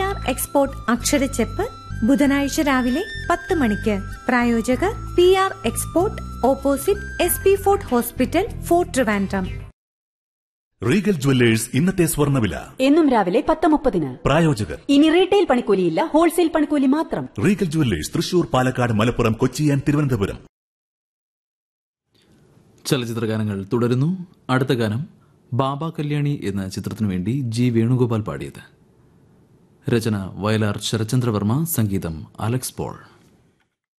R export അക്ഷരച്ചെപ്പ് ബുധനാഴ്ച രാവിലെ പത്ത് മണിക്ക് പ്രായോജകർ P R export opposite S P fort hospital fort Trivandrum Regal jewellers ഇന്നത്തെ സ്വർണ്ണവില എന്നും രാവിലെ പത്ത് മുപ്പതിന് പ്രായോജകർ ഇനി റീറ്റെയിൽ പണിക്കൂലിയില്ല ഹോൾസെയിൽ പണിക്കൂലി മാത്രം Regal jewellers Thrissur Palakkad Malappuram Kochi and Thiruvananthapuram ചലച്ചിത്ര ഗാനങ്ങൾ തുടരുന്നു അടുത്ത ഗാനം ബാബ കല്യാണി എന്ന ചിത്രത്തിനു വേണ്ടി ജി വേണുഗോപാൽ പാടിയത് രചന വയലാർ ശരചന്ദ്രവർമ്മ സംഗീതം അലക്സ് പോൾ